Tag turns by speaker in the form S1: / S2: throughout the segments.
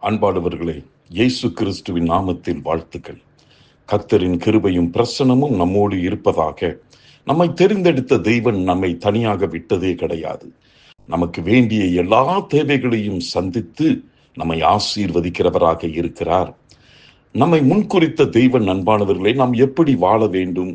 S1: அன்பானவர்களே இயேசு கிறிஸ்துவின் நாமத்தில் வாழ்த்துக்கள் கர்த்தரின் கிருபையும் பிரசனமும் நம்மோடு இருப்பதாக நம்மை தெரிந்தெடுத்த தெய்வன் நம்மை தனியாக விட்டதே கிடையாது நமக்கு வேண்டிய எல்லா தேவைகளையும் சந்தித்து நம்மை ஆசீர்வதிக்கிறவராக இருக்கிறார் நம்மை முன்குறித்த தெய்வன் அன்பானவர்களே நாம் எப்படி வாழ வேண்டும்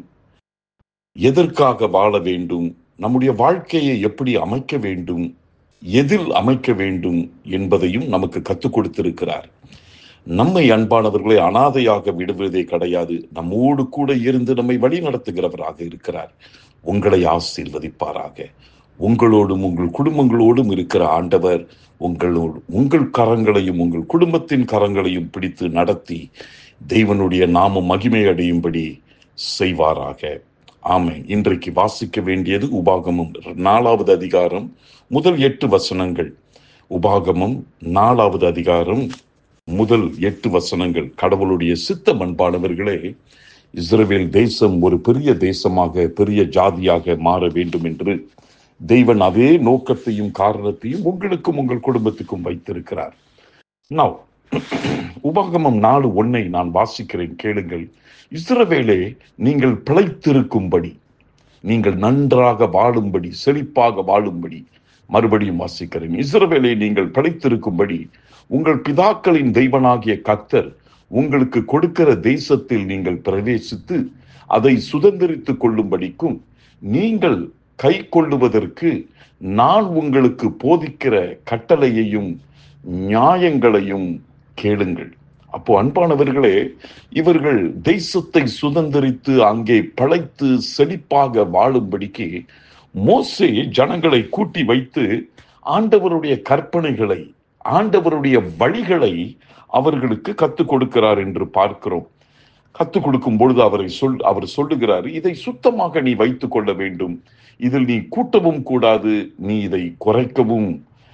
S1: எதற்காக வாழ வேண்டும் நம்முடைய வாழ்க்கையை எப்படி அமைக்க வேண்டும் எதில் அமைக்க வேண்டும் என்பதையும் நமக்கு கற்றுக் கொடுத்திருக்கிறார் நம்மை அன்பானவர்களை அனாதையாக விடுவதே கிடையாது நம்மோடு கூட இருந்து நம்மை வழி நடத்துகிறவராக இருக்கிறார் உங்களை ஆசீர்வதிப்பாராக உங்களோடும் உங்கள் குடும்பங்களோடும் இருக்கிற ஆண்டவர் உங்களோடு உங்கள் கரங்களையும் உங்கள் குடும்பத்தின் கரங்களையும் பிடித்து நடத்தி தெய்வனுடைய நாமம் மகிமை அடையும்படி செய்வாராக ஆமை இன்றைக்கு வாசிக்க வேண்டியது உபாகமம் நாலாவது அதிகாரம் முதல் எட்டு வசனங்கள் உபாகமம் நாலாவது அதிகாரம் முதல் எட்டு வசனங்கள் கடவுளுடைய சித்த மண்பானவர்களே இஸ்ரேல் தேசம் ஒரு பெரிய தேசமாக பெரிய ஜாதியாக மாற வேண்டும் என்று தெய்வன் அதே நோக்கத்தையும் காரணத்தையும் உங்களுக்கும் உங்கள் குடும்பத்துக்கும் வைத்திருக்கிறார் Now, உபாகமம் நாலு ஒன்னை நான் வாசிக்கிறேன் கேளுங்கள் இஸ்ரவேலே நீங்கள் பிழைத்திருக்கும்படி நீங்கள் நன்றாக வாழும்படி செழிப்பாக வாழும்படி மறுபடியும் வாசிக்கிறேன் இஸ்ரவேலை நீங்கள் பிழைத்திருக்கும்படி உங்கள் பிதாக்களின் தெய்வனாகிய கத்தர் உங்களுக்கு கொடுக்கிற தேசத்தில் நீங்கள் பிரவேசித்து அதை சுதந்திரித்துக் கொள்ளும்படிக்கும் நீங்கள் கை கொள்ளுவதற்கு நான் உங்களுக்கு போதிக்கிற கட்டளையையும் நியாயங்களையும் கேளுங்கள் அப்போ அன்பானவர்களே இவர்கள் தேசத்தை சுதந்திரித்து அங்கே பழைத்து செழிப்பாக வாழும்படிக்கு மோசே ஜனங்களை கூட்டி வைத்து ஆண்டவருடைய கற்பனைகளை ஆண்டவருடைய வழிகளை அவர்களுக்கு கத்துக் கொடுக்கிறார் என்று பார்க்கிறோம் கத்துக் கொடுக்கும் பொழுது அவரை சொல் அவர் சொல்லுகிறார் இதை சுத்தமாக நீ வைத்துக் கொள்ள வேண்டும் இதில் நீ கூட்டவும் கூடாது நீ இதை குறைக்கவும்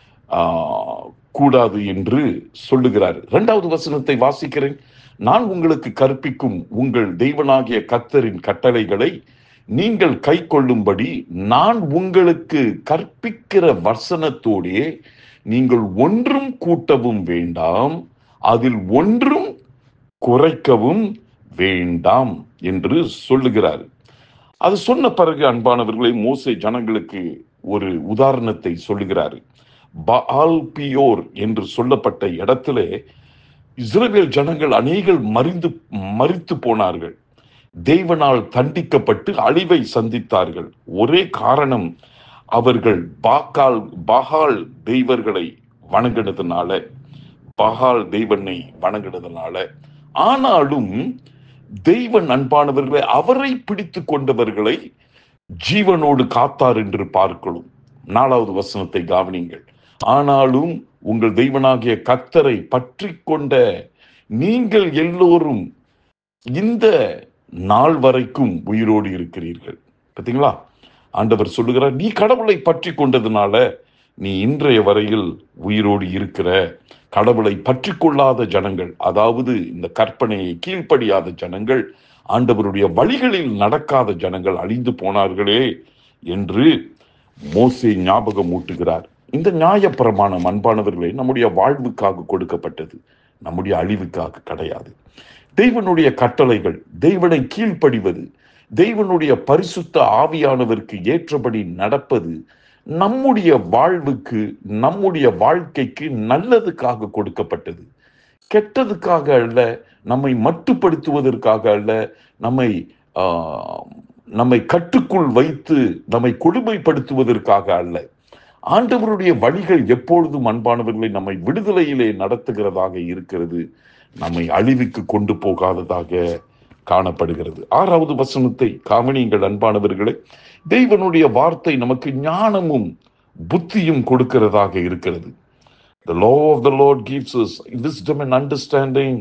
S1: ஆஹ், கூடாது என்று சொல்லுகிறார் இரண்டாவது வசனத்தை வாசிக்கிறேன் நான் உங்களுக்கு கற்பிக்கும் உங்கள் தெய்வனாகிய கத்தரின் கட்டளைகளை நீங்கள் கை கொள்ளும்படி நான் உங்களுக்கு கற்பிக்கிற வசனத்தோடே நீங்கள் ஒன்றும் கூட்டவும் வேண்டாம் அதில் ஒன்றும் குறைக்கவும் வேண்டாம் என்று சொல்லுகிறார் அது சொன்ன பிறகு அன்பானவர்களை மோசே ஜனங்களுக்கு ஒரு உதாரணத்தை சொல்லுகிறார் பால் பியோர் என்று சொல்லப்பட்ட இடத்திலே இஸ்ரவேல் ஜனங்கள் அநேகர் மறிந்து மறித்து போனார்கள் தேவனால் தண்டிக்கப்பட்டு அழிவை சந்தித்தார்கள் ஒரே காரணம் அவர்கள் பாக்கால் பகால் தெய்வர்களை வணங்கினதுனால பகால் தெய்வனை வணங்கினதுனால ஆனாலும் தெய்வன் அன்பானவர்களை அவரை பிடித்து கொண்டவர்களை ஜீவனோடு காத்தார் என்று பார்க்கிறோம் நாலாவது வசனத்தை கவனிங்கள் ஆனாலும் உங்கள் தெய்வனாகிய கத்தரை பற்றி கொண்ட நீங்கள் எல்லோரும் இந்த நாள் வரைக்கும் உயிரோடு இருக்கிறீர்கள் பார்த்தீங்களா ஆண்டவர் சொல்லுகிறார் நீ கடவுளை பற்றி கொண்டதுனால நீ இன்றைய வரையில் உயிரோடு இருக்கிற கடவுளை பற்றி கொள்ளாத ஜனங்கள் அதாவது இந்த கற்பனையை கீழ்ப்படியாத ஜனங்கள் ஆண்டவருடைய வழிகளில் நடக்காத ஜனங்கள் அழிந்து போனார்களே என்று மோசே ஞாபகம் ஊட்டுகிறார் இந்த நியாயப்பிரமாணம் அன்பானவர்களே நம்முடைய வாழ்வுக்காக கொடுக்கப்பட்டது நம்முடைய அழிவுக்காக கிடையாது தெய்வனுடைய கட்டளைகள் தெய்வனை கீழ்ப்படிவது தெய்வனுடைய பரிசுத்த ஆவியானவருக்கு ஏற்றபடி நடப்பது நம்முடைய வாழ்வுக்கு நம்முடைய வாழ்க்கைக்கு நல்லதுக்காக கொடுக்கப்பட்டது கெட்டதுக்காக அல்ல நம்மை மட்டுப்படுத்துவதற்காக அல்ல நம்மை ஆஹ், நம்மை கட்டுக்குள் வைத்து நம்மை கொடுமைப்படுத்துவதற்காக அல்ல ஆண்டவருடைய வழிகள் எப்பொழுதும் அன்பானவர்களை நம்மை விடுதலையிலே நடத்துகிறதாக இருக்கிறது நம்மை அழிவுக்கு கொண்டு போகாததாக காணப்படுகிறது ஆறாவது வசனத்தை காவனியங்கள் அன்பானவர்களே தெய்வனுடைய வார்த்தை நமக்கு ஞானமும் புத்தியும் கொடுக்கிறதாக இருக்கிறது The law of the Lord gives us wisdom and understanding.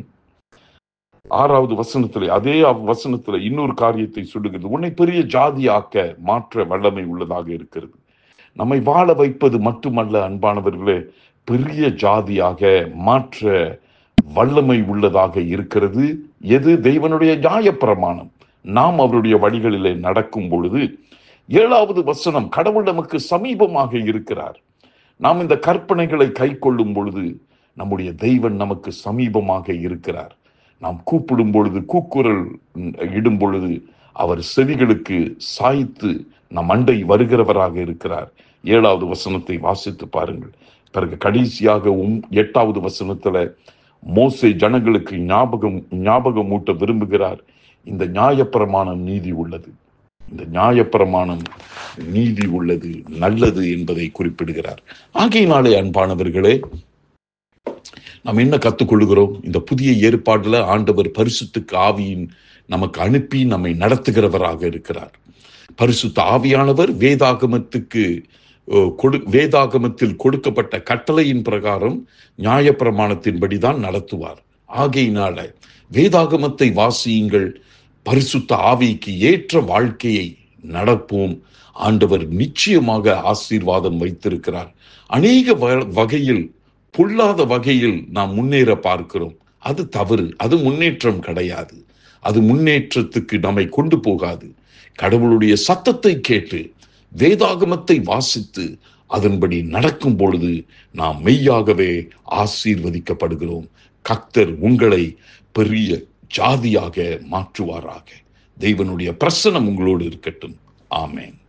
S1: ஆறாவது வசனத்திலே அதே வசனத்திலே இன்னொரு காரியத்தை சொல்லுகிறது உன்னை பெரிய ஜாதியாக்க மாற்ற வல்லமை உள்ளதாக இருக்கிறது நம்மை வாழ வைப்பது மட்டுமல்ல அன்பானவர்களே பெரிய ஜாதியாக மாற்ற வல்லமை உள்ளதாக இருக்கிறது எது தெய்வனுடைய நியாயப்பிரமாணம் நாம் அவருடைய வழிகளிலே நடக்கும் பொழுது ஏழாவது வசனம் கடவுள் நமக்கு சமீபமாக இருக்கிறார் நாம் இந்த கற்பனைகளை கை கொள்ளும் பொழுது நம்முடைய தெய்வன் நமக்கு சமீபமாக இருக்கிறார் நாம் கூப்பிடும் பொழுது கூக்குரல் இடும் பொழுது அவர் செவிகளுக்கு சாய்த்து நம் அண்டை வருகிறவராக இருக்கிறார் ஏழாவது வசனத்தை வாசித்து பாருங்கள் பிறகு கடைசியாக உம்- எட்டாவது வசனத்துல மோசே ஜனங்களுக்கு ஞாபகம் ஞாபகம் ஊட்ட விரும்புகிறார் இந்த நியாயப்பிரமாணம் நீதி உள்ளது இந்த நியாயப்பிரமாணம் நீதி உள்ளது நல்லது என்பதை குறிப்பிடுகிறார் ஆகையினாலே அன்பானவர்களே நாம் என்ன கத்துக்கொள்கிறோம் இந்த புதிய ஏற்பாடுல ஆண்டவர் பரிசுத்துக்கு ஆவியின் நமக்கு அனுப்பி நம்மை நடத்துகிறவராக இருக்கிறார் பரிசுத்த ஆவியானவர் வேதாகமத்துக்கு ஓ, கொடு வேதாகமத்தில் கொடுக்கப்பட்ட கட்டளையின் பிரகாரம் நியாயப்பிரமாணத்தின்படிதான் நடத்துவார் ஆகையினால வேதாகமத்தை வாசியுங்கள் பரிசுத்த ஆவிக்கு ஏற்ற வாழ்க்கையை நடப்போம் ஆண்டவர் நிச்சயமாக ஆசீர்வாதம் வைத்திருக்கிறார் அநேக வ- வகையில் பொல்லாத வகையில் நாம் முன்னேற பார்க்கிறோம் அது தவறு அது முன்னேற்றம் கிடையாது அது முன்னேற்றத்துக்கு நம்மை கொண்டு போகாது கடவுளுடைய சத்தத்தை கேட்டு வேதாகமத்தை வாசித்து அதன்படி நடக்கும் பொழுது நாம் மெய்யாகவே ஆசீர்வதிக்கப்படுகிறோம் கர்த்தர் உங்களை பெரிய ஜாதியாக மாற்றுவாராக தெய்வனுடைய பிரசனம் உங்களோடு இருக்கட்டும் ஆமென்